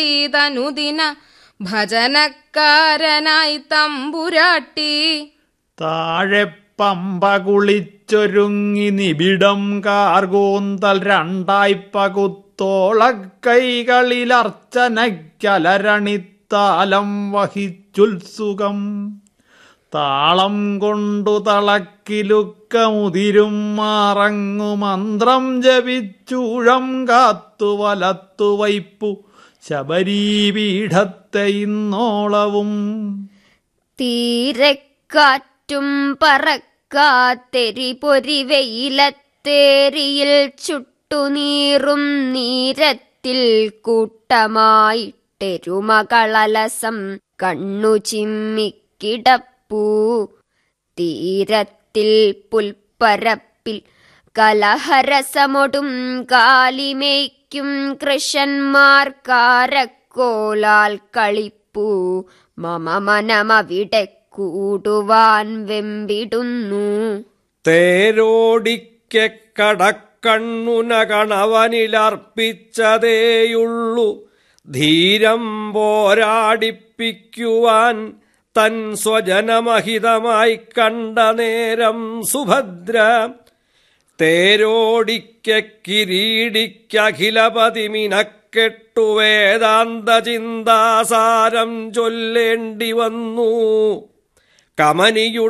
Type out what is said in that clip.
തനുദിന ഭജനക്കാരനായി തമ്പുരാട്ടി താഴെ പമ്പ കുളിച്ചൊരുങ്ങി നിബിഡം കാർകൂന്തൽ രണ്ടായി പകുത്തോളക്കൈകളിലർച്ചനയ്ക്കലരണിത്താലം വഹിച്ചുത്സുകം താളം കൊണ്ടു തളക്കിലുക്കമുതിരും മാറങ്ങു മന്ത്രം ജപിച്ചൂഴം കാത്തു വലത്തു വൈപ്പു ശബരീപീഠത്തെ ഇന്നോളവും തീരക്കാറ്റും പറക്കാത്തെരി പൊരി വെയിലത്തേരിയിൽ ചുട്ടുനീറും നീരത്തിൽ കൂട്ടമായിട്ടെരുമകളലസം കണ്ണു ചിമ്മിക്കിടപ്പൂ തീരത്തിൽ പുൽപ്പരപ്പിൽ കലഹരസമൊടും കാലിമേയ്ക്കും കൃഷന്മാർ കാരക്കോലാൽ കളിപ്പൂ മമ മനമവിടെ കൂടുവാൻ വെമ്പിടുന്നു തേരോടിക്ക കടക്കണ്ണുന കണവനിലർപ്പിച്ചതേയുള്ളു ധീരം പോരാടിപ്പിക്കുവാൻ തൻ സ്വജനമഹിതമായി കണ്ട നേരം സുഭദ്ര തേരോടിക്ക കിരീടിക്കഖിലപതി മിനക്കെട്ടു വേദാന്ത ചിന്താസാരം ചൊല്ലേണ്ടി വന്നു കമനിയുടെ